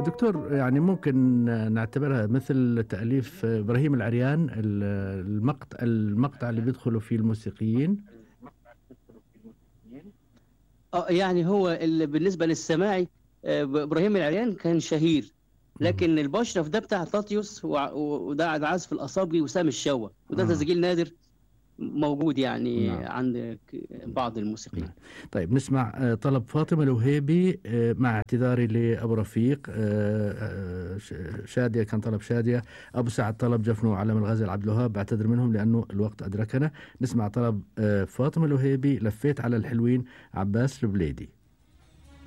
دكتور يعني ممكن نعتبرها مثل تأليف إبراهيم العريان المقطع المقطع اللي بيدخلوا فيه الموسيقيين اه يعني هو اللي بالنسبه للسماعي آه، ابراهيم العريان كان شهير لكن البشرف ده بتاع تاتيوس وع- وده عازف الاصابجي وسام الشوا وده آه. تسجيل نادر موجود يعني نعم. عند ك- بعض الموسيقيين طيب نسمع آه، طلب فاطمة الوهيبي آه، مع اعتذاري لأبو رفيق آه، آه، ش- شادية كان طلب شادية أبو سعد طلب جفنو وعلم الغزل عبد الوهاب بعتذر منهم لأنه الوقت أدركنا نسمع طلب آه، فاطمة الوهيبي لفيت على الحلوين عباس البليدي